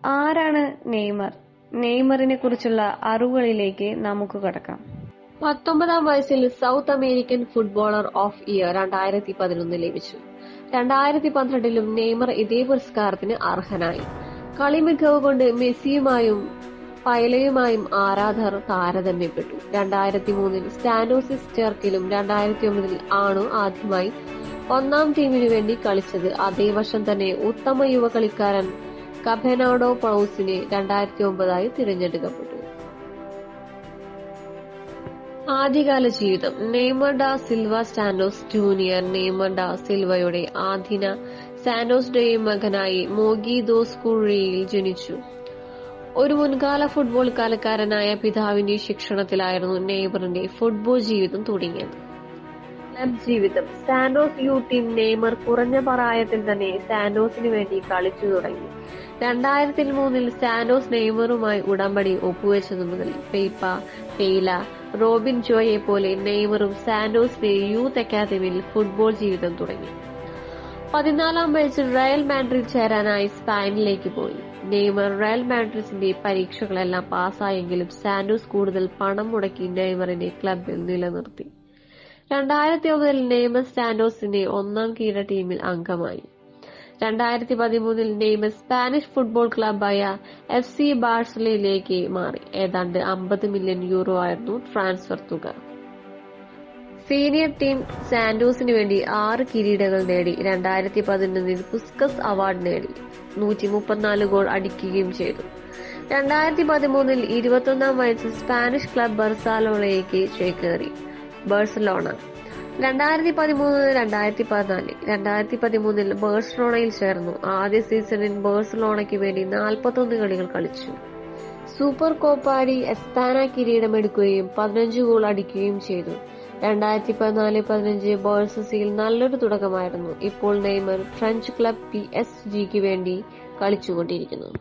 ആരാണ് നെയ്മർ നെയ്മറിനെ കുറിച്ചുള്ള അറിവുകളിലേക്ക് നമുക്ക് കടക്കാം പത്തൊമ്പതാം വയസ്സിൽ South American footballer of year രണ്ടായിരത്തി പതിനൊന്ന് ലഭിച്ചു രണ്ടായിരത്തി പന്ത്രണ്ടിലും നെയ്മർ ഇതേ പുരസ്കാരത്തിന് അർഹനായി കളി മികവ് കൊണ്ട് മെസ്സിയുമായും പൈലയുമായും ആരാധകർ താരതമ്യപ്പെട്ടു രണ്ടായിരത്തി മൂന്നിൽ സ്റ്റാനോസിസ് ചേർക്കിലും രണ്ടായിരത്തി ഒമ്പതിൽ ആണ് ആദ്യമായി ഒന്നാം ടീമിനു വേണ്ടി കളിച്ചത് അതേ വർഷം തന്നെ ഉത്തമ യുവ കളിക്കാരൻ കബനാഡോ പൗസിനെ രണ്ടായിരത്തി ഒമ്പതായി തിരഞ്ഞെടുക്കപ്പെട്ടു ആദ്യകാല ജീവിതം Neymar da Silva Santos junior Neymar ഡാ സിൽവയുടെ ആദിന സാന്റോസ് ഡേയും മകനായി മോഗി ദോസ്കുഴിയിൽ ജനിച്ചു ഒരു മുൻകാല ഫുട്ബോൾ കളിക്കാരനായ പിതാവിന്റെ ശിക്ഷണത്തിലായിരുന്നു നെയ്മറിന്റെ ഫുട്ബോൾ ജീവിതം തുടങ്ങിയത് ക്ലബ് ജീവിതം സാന്റോസ് യു ടീം നെയ്മർ കുറഞ്ഞ പ്രായത്തിൽ തന്നെ സാന്റോസിന് വേണ്ടി കളിച്ചു തുടങ്ങി രണ്ടായിരത്തി മൂന്നിൽ സാന്റോസ് നെയ്മറുമായി ഉടമ്പടി ഒപ്പുവെച്ചതു മുതൽ പെയ്പ പെയ്ല റോബിൻ ജോയെ പോലെ നെയ്മറും സാന്റോസിന്റെ യൂത്ത് അക്കാദമിയിൽ ഫുട്ബോൾ ജീവിതം തുടങ്ങി പതിനാലാം വയസ്സിൽ റയൽ മാഡ്രിഡ് ചേരാനായി സ്പെയിനിലേക്ക് പോയി നെയ്മർ റയൽ മാഡ്രിഡിന്റെ പരീക്ഷകളെല്ലാം പാസ്സായെങ്കിലും സാന്റോസ് കൂടുതൽ പണം മുടക്കി നെയ്മറിനെ ക്ലബിൽ നിലനിർത്തി രണ്ടായിരത്തി ഒമ്പതിൽ നെയ്മർ സാന്റോസിന്റെ ഒന്നാം കീഴ ടീമിൽ അംഗമായി രണ്ടായിരത്തി പതിമൂന്നിൽ നെയ്മർ സ്പാനിഷ് ഫുട്ബോൾ ക്ലബായ എഫ് സി ബാഴ്സലയിലേക്ക് മാറി ഏതാണ്ട് അമ്പത് മില്യൺ യൂറോ ആയിരുന്നു ട്രാൻസ്ഫർ തുക സീനിയർ ടീം സാന്റോസിന് വേണ്ടി ആറ് കിരീടങ്ങൾ നേടി രണ്ടായിരത്തി പതിനൊന്നിൽ പുസ്കസ് അവാർഡ് നേടി നൂറ്റി മുപ്പത്തിനാല് ഗോൾ അടിക്കുകയും ചെയ്തു രണ്ടായിരത്തി പതിമൂന്നിൽ ഇരുപത്തൊന്നാം വയസ്സിൽ സ്പാനിഷ് ക്ലബ് ബർസാലോണയിലേക്ക് ചേക്കേറി ബാഴ്സലോണ രണ്ടായിരത്തി പതിമൂന്ന് രണ്ടായിരത്തി പതിനാല് രണ്ടായിരത്തി പതിമൂന്നിൽ ബാഴ്സലോണയിൽ ചേർന്നു ആദ്യ സീസണിൽ ബാഴ്സലോണയ്ക്ക് വേണ്ടി നാൽപ്പത്തൊന്ന് കളികൾ കളിച്ചു സൂപ്പർ കോപ്പാടി എസ്പാന കിരീടമെടുക്കുകയും പതിനഞ്ച് ഗോൾ അടിക്കുകയും ചെയ്തു രണ്ടായിരത്തി പതിനാല് പതിനഞ്ച് ബോൾസസിൽ നല്ലൊരു തുടക്കമായിരുന്നു ഇപ്പോൾ Neymar French club P S ജിക്ക് വേണ്ടി കളിച്ചുകൊണ്ടിരിക്കുന്നു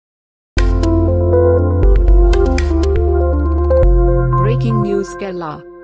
Breaking news Kerala